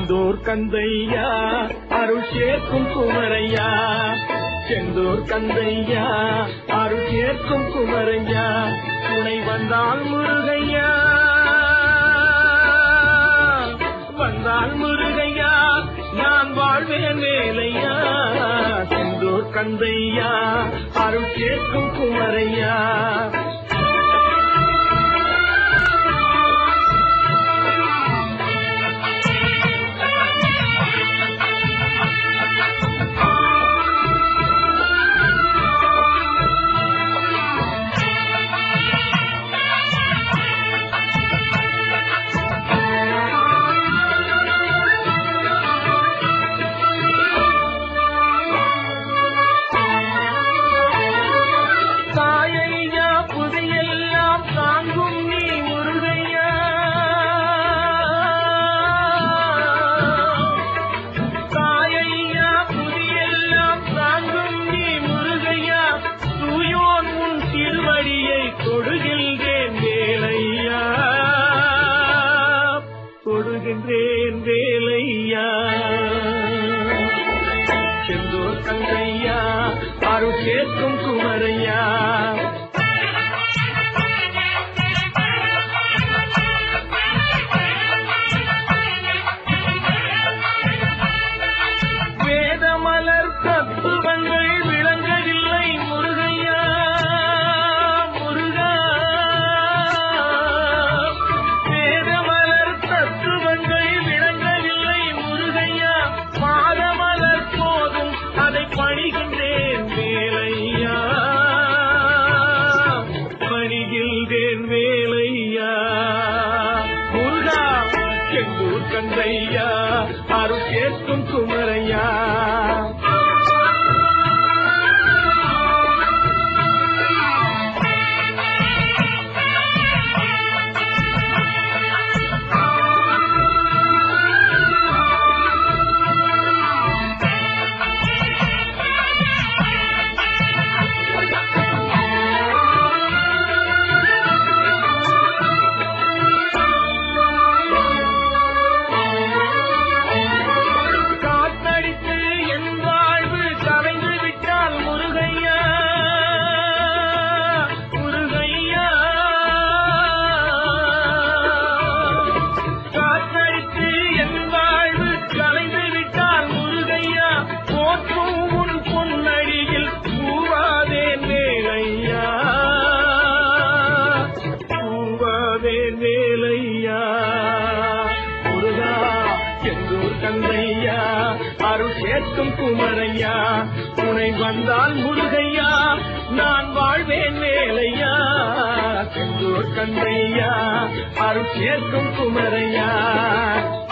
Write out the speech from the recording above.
செந்தூர் கந்தையா அருள் சேர்க்கும் குமரையா செந்தூர் கந்தையா அருள் சேர்க்கும் குமரையா துணை வந்தால் முருகையா வந்தால் முருகையா நான் வாழ்வேன் வேலையா செந்தூர் கந்தையா அருள் கேட்கும் குமரையா தாயையா புதையெல்லாம் தாங்கும் நீ முருகையா தாயையா புதியெல்லாம் தாங்கும் நீ முருகையா தூயோன் உன் திருவடியை தொடுகின்றேன் வேலையா தொடுகின்றேன் வேலையா செந்தூர் கங்கையா அருள் கேட்கும் குமரையா வேதமலர் தத்துவங்கள் விளங்கவில்லை முருகையா முருகா வேதமலர் தத்துவங்கள் விளங்கவில்லை முருகையா பாதமலர் போதும் அதை பணிகின்றேன் வேலையா பணிகின்றேன் வேலையா முருகா செந்தூர் கந்தையா அருள் கேட்கும் குமரையா காத்தடித்து என் வாழ்வு கரைந்து விட்டால் முருகையா முருகையா காத்தடித்து என் வாழ்வு கலைந்து விட்டால் முருகையா போற்றும் உன் பொன்னடியில் பூவாதேன் வேலையா பூவாதேன் வேலையா முருகா செந்தூர் கந்தையா அருள் சேர்க்கும் குமரையா துணை வந்தால் முருகையா நான் வாழ்வேன் வேலையா செந்தூர் கந்தையா அருள் சேர்க்கும் குமரையா